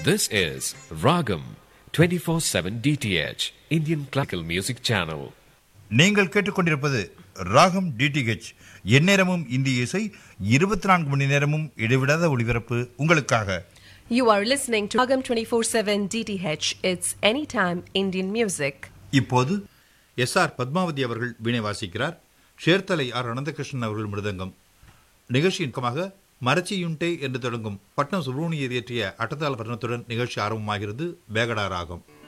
This is Ragam 24/7 DTH Indian Classical Music Channel. நீங்கள் கேட்டுக்கொண்டிருப்பது ராகம் டிடிஹெச் எந்நேரமும் இந்திய இசை இருபத்தி நான்கு மணி நேரமும் இடைவிடாத ஒளிபரப்பு உங்களுக்காக You are listening to Agam 24/7 DTH. It's anytime Indian music. இப்போது எஸ் ஆர் பத்மாவதி அவர்கள் வீணை வாசிக்கிறார் ஷேர்தலை ஆர் அனந்தகிருஷ்ணன் அவர்கள் மிருதங்கம் நிகழ்ச்சியின் கமாக மரச்சியுண்டே என்று தொடங்கும் பட்னம் சுப்ரமணியர் இயற்றிய அட்டத்தாள பட்டணத்துடன் நிகழ்ச்சி ஆரம்பமாகிறது வேகடா ராகம்